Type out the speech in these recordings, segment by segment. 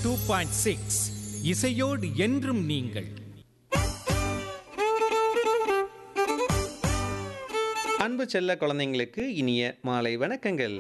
two point six இசையோடு என்றும் நீங்கள் அன்பு செல்ல குழந்தைங்களுக்கு இனிய மாலை வணக்கங்கள்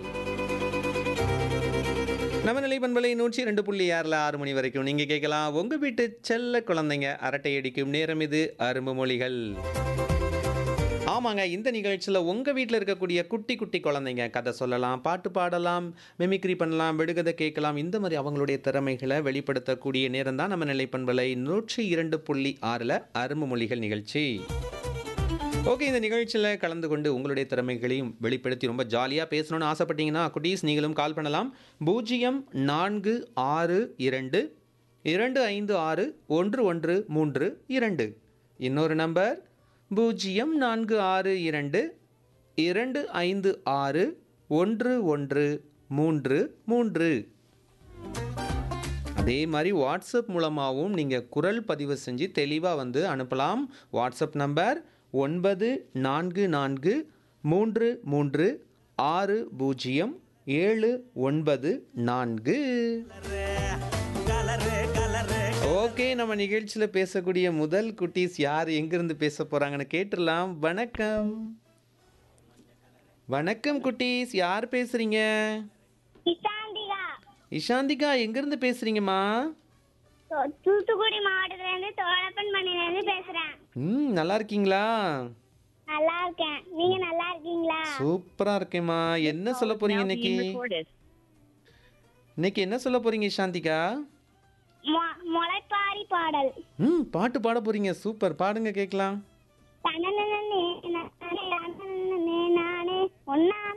நம்ம நிலை பண்பலை நூற்றி ரெண்டு புள்ளி ஆறில் ஆறு மணி வரைக்கும் நீங்கள் கேட்கலாம் உங்கள் வீட்டு செல்ல குழந்தைங்க அரட்டை அடிக்கும் நேரம் இது அரும்பு மொழிகள் ஆமாங்க இந்த நிகழ்ச்சியில் உங்கள் வீட்டில் இருக்கக்கூடிய குட்டி குட்டி குழந்தைங்க கதை சொல்லலாம் பாட்டு பாடலாம் மிமிக்ரி பண்ணலாம் விடுகதை கேட்கலாம் இந்த மாதிரி அவங்களுடைய திறமைகளை வெளிப்படுத்தக்கூடிய நேரம் தான் நம்ம நிலைப்பண்பலை நூற்றி இரண்டு புள்ளி ஆறில் அரும்பு மொழிகள் நிகழ்ச்சி ஓகே இந்த நிகழ்ச்சியில் கலந்து கொண்டு உங்களுடைய திறமைகளையும் வெளிப்படுத்தி ரொம்ப ஜாலியாக பேசணும்னு ஆசைப்பட்டீங்கன்னா குட்டீஸ் நீங்களும் கால் பண்ணலாம் பூஜ்ஜியம் நான்கு ஆறு இரண்டு இரண்டு ஐந்து ஆறு ஒன்று ஒன்று மூன்று இரண்டு இன்னொரு நம்பர் பூஜ்ஜியம் நான்கு ஆறு இரண்டு இரண்டு ஐந்து ஆறு ஒன்று ஒன்று மூன்று மூன்று அதே மாதிரி வாட்ஸ்அப் மூலமாகவும் நீங்கள் குரல் பதிவு செஞ்சு தெளிவாக வந்து அனுப்பலாம் வாட்ஸ்அப் நம்பர் ஒன்பது நான்கு நான்கு மூன்று மூன்று ஆறு பூஜ்ஜியம் ஏழு ஒன்பது நான்கு ஓகே நம்ம நிகழ்ச்சியில் பேசக்கூடிய முதல் குட்டீஸ் யார் எங்கிருந்து பேச போகிறாங்கன்னு கேட்டுடலாம் வணக்கம் வணக்கம் குட்டீஸ் யார் பேசுகிறீங்க இசாந்திகா இஷாந்திகா எங்கிருந்து பேசுகிறீங்கம்மா தூ- தூத்துக்குடி மாவட்டத்துல இருந்து தோழப்பன் மணில இருந்து பேசுறேன் ம் நல்லா இருக்கீங்களா நல்லா இருக்கேன் நீங்க நல்லா இருக்கீங்களா சூப்பரா இருக்கேம்மா என்ன சொல்ல போறீங்க இன்னைக்கு இன்னைக்கு என்ன சொல்ல போறீங்க சாந்திகா மொ- முளைப்பாரி பாடல் ம் பாட்டு பாட போறீங்க சூப்பர் பாடுங்க கேட்கலாம் தனனனனே நானே, தனனனனே நானே, ஒண்ணாம்